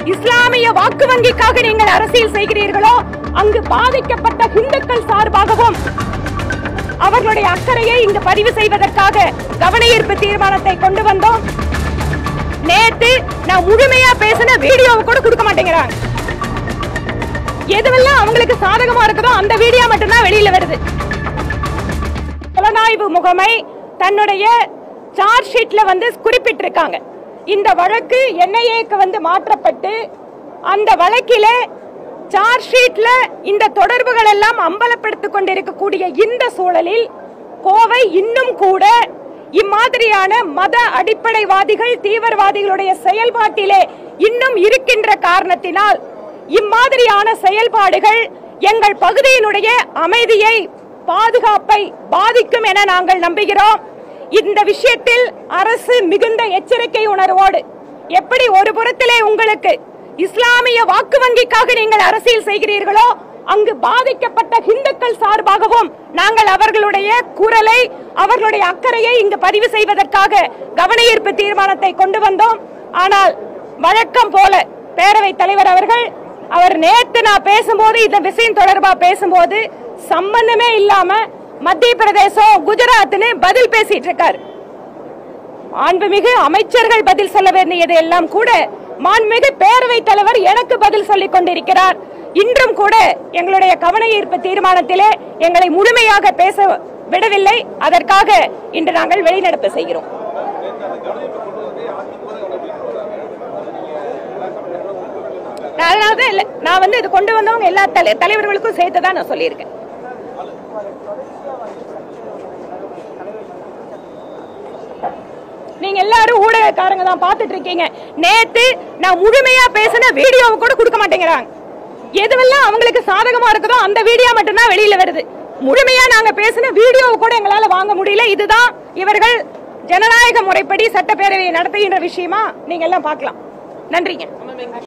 இஸ்லாமிய வாக்கு வங்கிக்காக நீங்கள் அரசியல் செய்கிறீர்களோ அங்கு பாதிக்கப்பட்ட இந்துக்கள் சார்பாகவும் அவர்களுடைய அக்கறையை இங்கு பதிவு செய்வதற்காக கவன ஈர்ப்பு தீர்மானத்தை கொண்டு வந்தோம் நேத்து நான் முழுமையா பேசின வீடியோவை கூட கொடுக்க மாட்டேங்கிறாங்க எதுவெல்லாம் அவங்களுக்கு சாதகமா இருக்குதோ அந்த வீடியோ மட்டும்தான் வெளியில வருது புலனாய்வு முகமை தன்னுடைய சார்ஜ் ஷீட்ல வந்து குறிப்பிட்டிருக்காங்க இந்த வழக்கு என்ஐஏக்கு வந்து மாற்றப்பட்டு அந்த வழக்கிலே சார்ஜ் ஷீட்ல இந்த தொடர்புகள் எல்லாம் அம்பலப்படுத்திக் கொண்டிருக்கக்கூடிய இந்த சூழலில் கோவை இன்னும் கூட இம்மாதிரியான மத அடிப்படைவாதிகள் தீவிரவாதிகளுடைய செயல்பாட்டிலே இன்னும் இருக்கின்ற காரணத்தினால் இம்மாதிரியான செயல்பாடுகள் எங்கள் பகுதியினுடைய அமைதியை பாதுகாப்பை பாதிக்கும் என நாங்கள் நம்புகிறோம் இந்த விஷயத்தில் அரசு மிகுந்த எச்சரிக்கை உணர்வோடு எப்படி ஒரு புறத்திலே உங்களுக்கு இஸ்லாமிய வாக்கு வங்கிக்காக நீங்கள் அரசியல் செய்கிறீர்களோ அங்கு பாதிக்கப்பட்ட இந்துக்கள் சார்பாகவும் நாங்கள் அவர்களுடைய குரலை அவர்களுடைய அக்கறையை இங்கு பதிவு செய்வதற்காக கவன ஈர்ப்பு தீர்மானத்தை கொண்டு வந்தோம் ஆனால் வழக்கம் போல பேரவைத் தலைவர் அவர்கள் அவர் நேத்து நான் பேசும்போது இந்த விஷயம் தொடர்பா பேசும்போது சம்பந்தமே இல்லாம மத்திய பிரதேசம் குஜராத்னு பதில் பேசிட்டு இருக்காரு மாண்புமிகு அமைச்சர்கள் பதில் சொல்ல வேண்டியது எல்லாம் கூட மாண்புமிகு பேரவைத் தலைவர் எனக்கு பதில் சொல்லிக் கொண்டிருக்கிறார் இன்றும் கூட எங்களுடைய கவன ஈர்ப்பு தீர்மானத்திலே எங்களை முழுமையாக பேச விடவில்லை அதற்காக இன்று நாங்கள் வெளிநடப்பு செய்கிறோம் நான் அதனாலதான் இல்ல நான் வந்து இது கொண்டு வந்தவங்க எல்லா தலை- தலைவர்களுக்கும் சேர்த்து தான் நான் சொல்லியிருக்கேன் நீங்க எல்லாரும் ஊடகக்காரங்க தான் பார்த்துட்டு இருக்கீங்க நேத்து நான் முழுமையா பேசின வீடியோவை கூட கொடுக்க மாட்டேங்கிறாங்க எதுவெல்லாம் அவங்களுக்கு சாதகமா இருக்குதோ அந்த வீடியோ மட்டும்தான் வெளியில வருது முழுமையா நாங்க பேசின வீடியோவை கூட எங்களால வாங்க முடியல இதுதான் இவர்கள் ஜனநாயக முறைப்படி சட்டப்பேரவையை நடத்துகின்ற விஷயமா நீங்க எல்லாம் பார்க்கலாம் நன்றிங்க